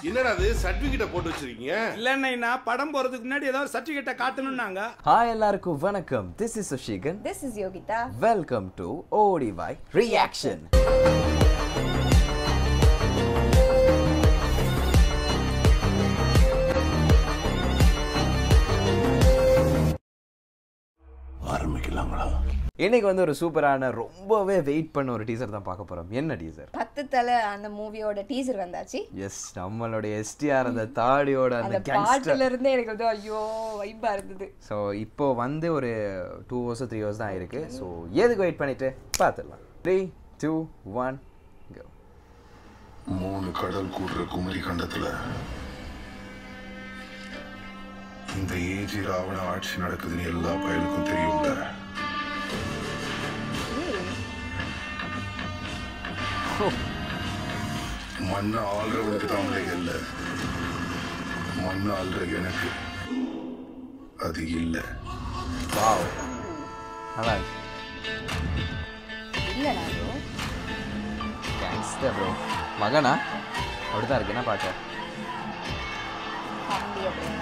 என்னடா அது சர்டிபிகேட்டை போட்டு வச்சிருக்கீங்க இல்லைன்னா படம் போறதுக்கு முன்னாடி ஏதாவது சர்டிஃபிகேட்டை காட்டணும்னாங்க ஹாய் எல்லாருக்கும் வணக்கம் திஸ் இஸ் சுஷிகன் This is Yogita. Welcome to ஓடிவாய் ரியாக்ஷன் ஆரம்பிக்கலாங்களா இன்னைக்கு வந்து ஒரு சூப்பரான ரொம்பவே வெயிட் பண்ண ஒரு டீசர் தான் பார்க்க போறோம் என்ன டீசர் பத்து தலை அந்த மூவியோட டீசர் வந்தாச்சு எஸ் நம்மளுடைய எஸ்டிஆர் அந்த தாடியோட அந்த அந்த கேங்ஸ்டர் பாட்டுல இருந்தே எனக்கு வந்து ஐயோ வைப்பா இருந்தது ஸோ இப்போ வந்து ஒரு டூ ஹவர்ஸ் த்ரீ ஹவர்ஸ் தான் இருக்கு ஸோ எதுக்கு வெயிட் பண்ணிட்டு பார்த்துடலாம் த்ரீ டூ ஒன் கோ மூணு கடல் கூடுற குமரி கண்டத்துல இந்த ஏஜி ராவண ஆட்சி நடக்குதுன்னு எல்லா பயலுக்கும் தெரியும்ல மண்ணை ஆள்றவனுக்கு தான் இல்ல மண்ணை ஆள்ற எனக்கு அது இல்லை வாவ் நல்லா இருக்கு இல்ல நானும் கேங்ஸ்டர் ப்ரோ மகனா அப்படிதான் இருக்கு என்ன பாட்டு தம்பி அப்படின்னு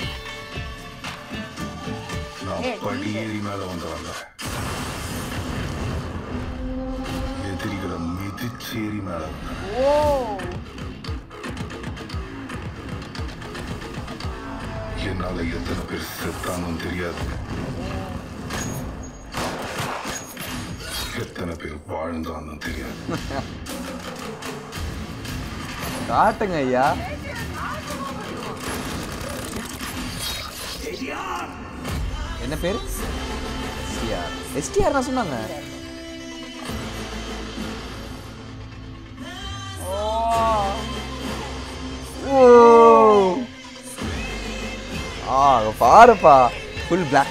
நான் ஏய், படியேறி மேல வந்தவங்க எதிரிகளை மிதிச்சேரி மேல வந்தேன் ஓ என்னால எத்தனை பேர் செத்தாங்கன்னு தெரியாது எத்தனை பேர் வாழ்ந்தாங்கன்னு தெரியாது காட்டுங்க ஐயா என்ன பேர் எஸ்டிஆர் எஸ்டிஆர் நான் சொன்னாங்க ஓ ஆ அங்க பாருப்பா ஃபுல் பிளாக்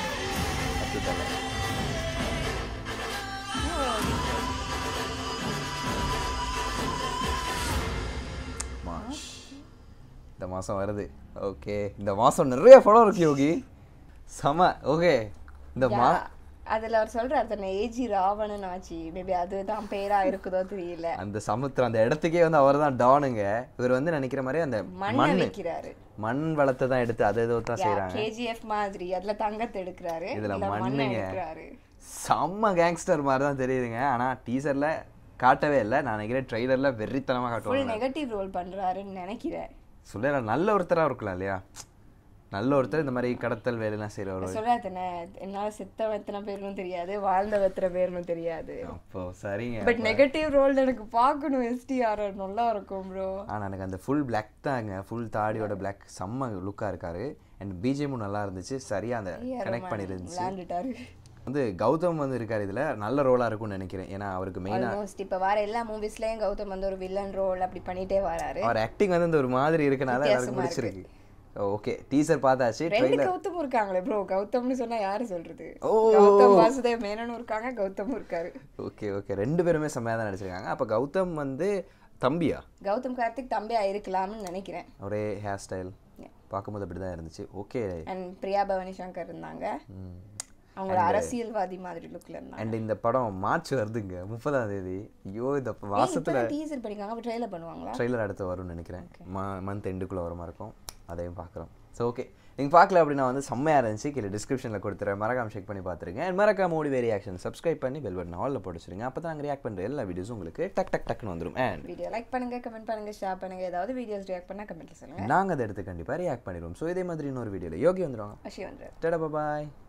மார்ச் இந்த மாதம் வருது ஓகே இந்த மாதம் நிறைய படம் இருக்கு யோகி செம ஓகே இந்த மா யா, அதுல அவர் சொல்றாரு தன்னை ஏஜி ராவணன் ஆச்சு மேபி அதுதான் பேரா இருக்குதோ தெரியல அந்த சமுத்திரம் அந்த இடத்துக்கே வந்து அவர் தான் டானுங்க இவர் வந்து நினைக்கிற மாதிரி அந்த மண்ணை மண் வைக்கிறாரு மண் வளத்தை தான் எடுத்து அதை ஏதோ தான் செய்கிறாங்க கேஜிஎஃப் மாதிரி அதுல தங்கத்தை எடுக்கிறாரு இதுல இதுல மண்ணை மண்ணுங்க. எடுக்கிறாரு செம்ம கேங்ஸ்டர் மாதிரி தான் தெரியுதுங்க ஆனால் டீசரில் காட்டவே இல்லை நான் நினைக்கிறேன் ட்ரெய்லரில் வெறித்தனமாக ஃபுல் காட்டுவாங்க நெகட்டிவ் ரோல் பண்றாருன்னு நினைக்கிறேன் சொல்ல நல்ல ஒருத்தராக இருக்கலாம் இல்லையா நல்ல ஒருத்தர் இந்த மாதிரி கடத்தல் வேலையெல்லாம் செய்கிறவர் சொல்றாரு தானே என்னால செத்தவன் எத்தனை பேருன்னு தெரியாது வாழ்ந்தவன் எத்தனை பேருன்னு தெரியாது அப்போ சரிங்க பட் நெகட்டிவ் ரோல் எனக்கு பார்க்கணும் எஸ்டிஆர் நல்லா இருக்கும் ப்ரோ ஆனால் எனக்கு அந்த ஃபுல் பிளாக் தாங்க ஃபுல் தாடியோட பிளாக் செம்ம லுக்காக இருக்காரு அண்ட் பிஜிஎமும் நல்லா இருந்துச்சு சரியாக அந்த கனெக்ட் பண்ணிருந்துச்சு விளையாண்டுட்டாரு வந்து கௌதம் வந்து இருக்கார் இதில் நல்ல ரோலாக இருக்கும்னு நினைக்கிறேன் ஏன்னா அவருக்கு மெயினாக ஆல்மோஸ்ட் இப்ப வர எல்லா மூவிஸ்லயும் கௌதம் வந்து ஒரு வில்லன் ரோல் அப்படி பண்ணிட்டே வராரு அவர் ஆக்டிங் வந்து இந்த ஒரு மாதிரி இருக்கனால எல்லாருக்கும் வித்தியாசமா பிடிச்சிருக்கு ஓகே டீசர் பார்த்தாச்சு ரெண்டு ட்ரெய்லர் கௌதம் இருக்காங்களே ப்ரோ கௌதம்னு சொன்னா யாரு சொல்றது ஓ. கௌதம் வாசுதேவ் மேனனும் இருக்காங்க கௌதமும் இருக்காரு ஓகே ஓகே ரெண்டு பேருமே செம்மையாக தான் நடிச்சிருக்காங்க அப்போ கௌதம் வந்து தம்பியா கௌதம் கார்த்திக் தம்பியா இருக்கலாம்னு நினைக்கிறேன் ஒரே ஹேர் ஸ்டைல் பார்க்கும்போது அப்படி தான் இருந்துச்சு ஓகே அண்ட் பிரியா பவானி சங்கர் இருந்தாங்க அவங்க அரசியல்வாதி மாதிரி லுக்ல இருந்தாங்க அண்ட் இந்த படம் மார்ச் வருதுங்க முப்பதாம் தேதி ஐயோ இந்த மாசத்துல டீசர் படிக்காங்க அப்ப ட்ரெயிலர் பண்ணுவாங்களா ட்ரெய்லர் அடுத்து வரும்னு நினைக்கிறேன் மந்த் எண்டுக்குள்ளே வரமா இருக்கும் அதையும் பார்க்குறோம் ஸோ ஓகே நீங்கள் பார்க்கல அப்படின்னா வந்து செம்மையாக இருந்துச்சு கீழே டிஸ்கிரிப்ஷனில் கொடுத்துறேன் மறக்காம செக் பண்ணி பார்த்துருங்க அண்ட் மறக்காம மூடி ரியாக்ஷன் சப்ஸ்கிரைப் பண்ணி பெல் பட்டன் ஆலில் போட்டு வச்சுருங்க அப்போ தான் நாங்கள் ரியாக்ட் பண்ணுற எல்லா வீடியோஸும் உங்களுக்கு டக் டக் டக்குன்னு வந்துடும் அண்ட் வீடியோ லைக் பண்ணுங்க கமெண்ட் பண்ணுங்க ஷேர் பண்ணுங்க ஏதாவது வீடியோஸ் ரியாக்ட் பண்ணா கமெண்ட்ல சொல்லுங்க நாங்கள் அதை எடுத்து கண்டிப்பாக ரியாக்ட் பண்ணிடுவோம் ஸோ இதே மாதிரி இன்னொரு வீடியோவில் யோகி வந்துடுவாங்க அஷி வந்துரு டடா பாய்